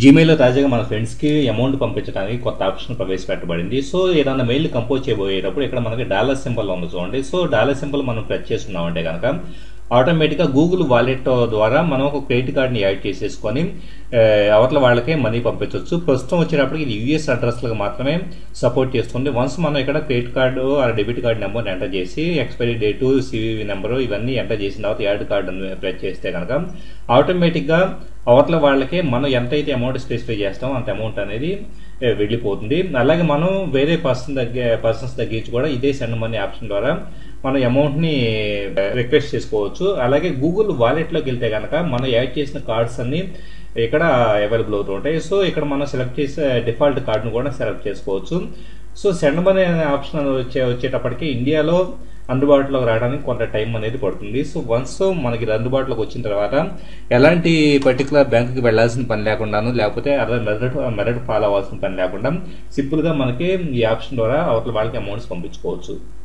జీమెయిల్లో తాజాగా మన ఫ్రెండ్స్కి అమౌంట్ పంపించడానికి కొత్త ఆప్షన్ ప్రవేశపెట్టబడింది సో ఏదైనా మెయిల్ కంపోజ్ చేయబోయేటప్పుడు ఇక్కడ మనకి డాలర్ సింబల్ ఉంది చూడండి సో డాలర్ సింబల్ మనం ప్రెస్ చేస్తున్నామంటే కనుక ఆటోమేటిక్గా గూగుల్ వాలెట్ ద్వారా మనం ఒక క్రెడిట్ కార్డ్ని యాడ్ చేసేసుకొని ఆ, అవతల వాళ్ళకే మనీ పంపించవచ్చు ప్రస్తుతం వచ్చేటప్పటికి ఇది యూఎస్ అడ్రస్లకు మాత్రమే సపోర్ట్ చేస్తుంది వన్స్ మనం ఇక్కడ క్రెడిట్ కార్డు ఆ డెబిట్ కార్డ్ నెంబర్ని ఎంటర్ చేసి ఎక్స్పైరీ డేటు సివివి నెంబరు ఇవన్నీ ఎంటర్ చేసిన తర్వాత యాడ్ కార్డు ప్రెస్ చేస్తే కనుక ఆటోమేటిక్గా అవతల వాళ్ళకి మనం ఎంతైతే అమౌంట్ స్పెసిఫై చేస్తామో అంత అమౌంట్ అనేది ఏ, వెళ్ళిపోతుంది అలాగే మనం వేరే పర్సన్ దగ్గర పర్సన్స్ దగ్గర నుంచి కూడా ఇదే సెండ్ మనీ ఆప్షన్ ద్వారా మనం అమౌంట్ని రిక్వెస్ట్ చేసుకోవచ్చు అలాగే గూగుల్ వాలెట్లోకి వెళ్తే కనుక మనం యాడ్ చేసిన కార్డ్స్ అన్ని ఇక్కడ అవైలబుల్ అవుతూ ఉంటాయి సో ఇక్కడ మనం సెలెక్ట్ చేసే డిఫాల్ట్ కార్డును కూడా సెలెక్ట్ చేసుకోవచ్చు సో సెండ్ మనీ అనే ఆప్షన్ వచ్చే వచ్చేటప్పటికి ఇండియాలో అందుబాటులోకి రావడానికి కొంత టైం అనేది పడుతుంది సో వన్స్ మనకి ఇది అందుబాటులోకి వచ్చిన తర్వాత ఎలాంటి పర్టికులర్ బ్యాంకుకి వెళ్ళాల్సిన పని లేకుండాను లేకపోతే అదర్ మెథడ్ మెథడ్ ఫాలో అవ్వాల్సిన పని లేకుండా సింపుల్గా మనకి ఈ ఆప్షన్ ద్వారా అవతల వాళ్ళకి అమౌంట్స్ పంపించుకోవచ్చు